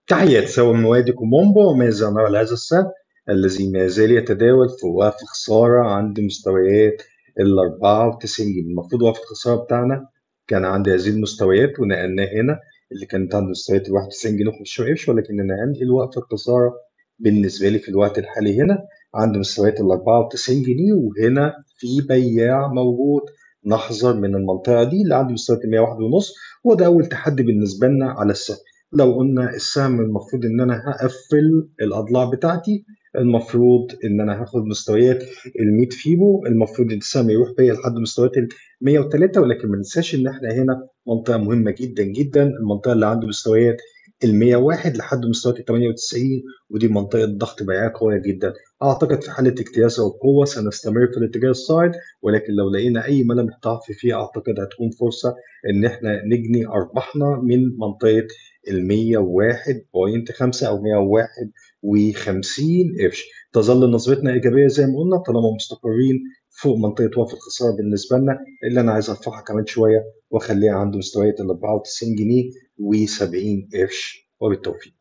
تحيات سوى موادي كومومبو وماذا نرى لهذا السهم الذي ما زال يتداول في وقف خسارة عند مستويات ال 94 جنيه المفروض وقف الخسارة بتاعنا كان عند هذه المستويات ونقلناه هنا اللي كانت عند مستويات ال 91 جنيه و15 قرش ولكننا هنقل وقف الخسارة بالنسبة لي في الوقت الحالي هنا عند مستويات ال 94 جنيه وهنا في بياع موجود نحذر من المنطقة دي اللي عند مستويات ال 101 ونص وده أول تحدي بالنسبة لنا على السهم لو قلنا السهم المفروض إن أنا هقفل الأضلاع بتاعتي المفروض ان انا هاخد مستويات ال 100 فيبو المفروض ان السهم يروح بيا لحد مستويات ال 103 ولكن ما ننساش ان احنا هنا منطقه مهمه جدا جدا المنطقه اللي عند مستويات ال 101 لحد مستويات ال 98 ودي منطقه ضغط بيعيه قويه جدا اعتقد في حاله اكتياس او قوه سنستمر في الاتجاه الصاعد ولكن لو لقينا اي ملامح ضعف فيه اعتقد هتكون فرصه ان احنا نجني ارباحنا من منطقه ال 101.5 او 101 و50 قرش تظل نظرتنا ايجابيه زي ما قلنا طالما مستقرين فوق منطقه وقف الخساره بالنسبه لنا اللي انا عايز ارفعها كمان شويه واخليها عند مستويات ال 94 جنيه و70 قرش وبالتوفيق